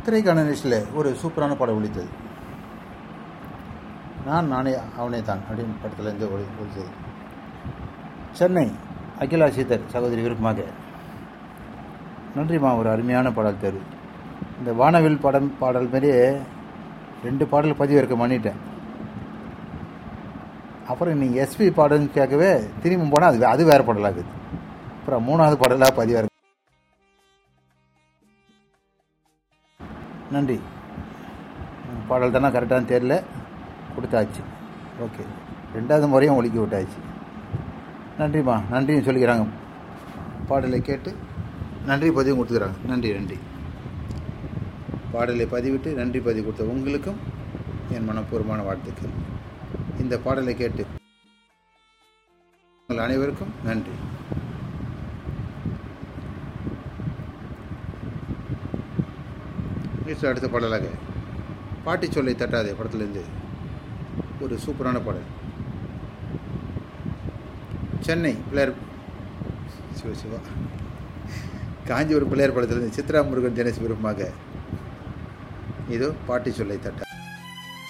திரைக்கான நிகழ்ச்சியில் ஒரு சூப்பரான படம் ஒழித்தது நான் நானே அவனே தான் அப்படின்னு படத்துலேருந்து ஒளி ஒழித்தது சென்னை அகிலா சீதர் சகோதரி விருப்பமாக நன்றிம்மா ஒரு அருமையான பாடல் தேர்வு இந்த வானவில் படம் பாடல் மாதிரியே ரெண்டு பாடல் பதிவிறக்க பண்ணிட்டேன் அப்புறம் நீங்கள் எஸ்பி பாடல்னு கேட்கவே திரும்பி போனால் அது அது வேறு பாடலாகுது அப்புறம் மூணாவது பாடலாக பதிவிறக்க நன்றி பாடல் தானே கரெக்டானு தெரில கொடுத்தாச்சு ஓகே ரெண்டாவது முறையும் ஒழிக்க விட்டாச்சு நன்றிம்மா நன்றின்னு சொல்லிக்கிறாங்க பாடலை கேட்டு நன்றி பதிவும் கொடுத்துக்கிறாங்க நன்றி நன்றி பாடலை பதிவிட்டு நன்றி பதிவு கொடுத்த உங்களுக்கும் என் மனப்பூர்வமான வாழ்த்துக்கள் இந்த பாடலை கேட்டு உங்கள் அனைவருக்கும் நன்றி நியூஸ் அடுத்த பாடலாக பாட்டி சொல்லை தட்டாதே படத்துலேருந்து ஒரு சூப்பரான பாடல் சென்னை பிள்ளையார் சிவ சிவா காஞ்சிபுரம் பிள்ளையார் படத்துலேருந்து சித்ரா முருகன் தினேஷ் விருப்பமாக இதோ பாட்டி சொல்லை தட்ட